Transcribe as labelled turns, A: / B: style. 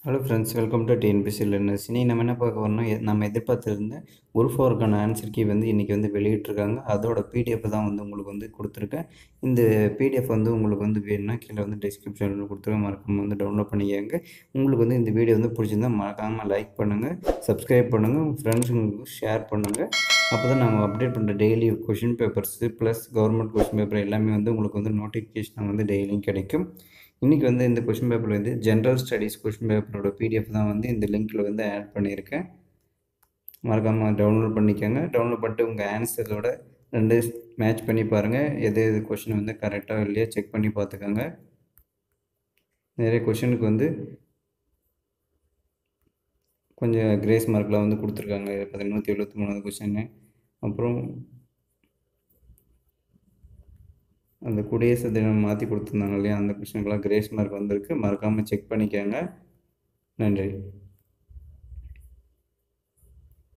A: hello friends welcome to TNPSC learners இன்றைக்கி நம்ம என்ன பார்க்க போறோம்னா எ- நம்ம எதிர்பார்த்திருந்த குரூப் ஃபோருக்கான ஆன்சர் கீ வந்து இன்றைக்கி வந்து வெளியிட்டிருக்காங்க அதோட பிடிஎஃப் தான் வந்து உங்களுக்கு வந்து கொடுத்துருக்கேன் இந்த பிடிஎஃப் வந்து உங்களுக்கு வந்து வேணும்னா கீழே வந்து டிஸ்கிரிப்ஷனில் கொடுத்துருக்கேன் மறக்காம வந்து டவுன்லோட் பண்ணிக்கோங்க உங்களுக்கு வந்து இந்த வீடியோ வந்து பிடிச்சிருந்தா மறக்காமல் லைக் பண்ணுங்கள் சப்ஸ்கிரைப் பண்ணுங்கள் உங்கள் ஃப்ரெண்ட்ஸுங்களுக்கு ஷேர் பண்ணுங்கள் அப்போ தான் நாங்கள் அப்டேட் பண்ணுற daily question papers plus government question paper எல்லாமே வந்து உங்களுக்கு வந்து நோட்டிஃபிகேஷன் வந்து டெய்லியும் கிடைக்கும் இன்றைக்கி வந்து இந்த கொஷின் பேப்பர் வந்து ஜென்ரல் ஸ்டடீஸ் கொஷின் பேப்பரோட பிடிஎஃப் தான் வந்து இந்த லிங்க்கில் வந்து ஆட் பண்ணியிருக்கேன் மறக்காமல் டவுன்லோட் பண்ணிக்கோங்க டவுன்லோட் பண்ணிட்டு உங்கள் ஆன்சரோட ரெண்டு மேட்ச் பண்ணி பாருங்கள் எது எது கொஷின் வந்து கரெக்டாக இல்லையா செக் பண்ணி பார்த்துக்கோங்க நிறைய கொஷினுக்கு வந்து கொஞ்சம் கிரேஸ் மார்க்லாம் வந்து கொடுத்துருக்காங்க பார்த்தீங்கன்னா நூற்றி எழுபத்தி மூணாவது கொஷின்னு அப்புறம் அந்த குடியரசு தினம் மாற்றி கொடுத்துருந்தாங்க இல்லையா அந்த கொஷினுக்கெல்லாம் கிரேஸ் மார்க் வந்திருக்கு மறக்காமல் செக் பண்ணிக்கோங்க நன்றி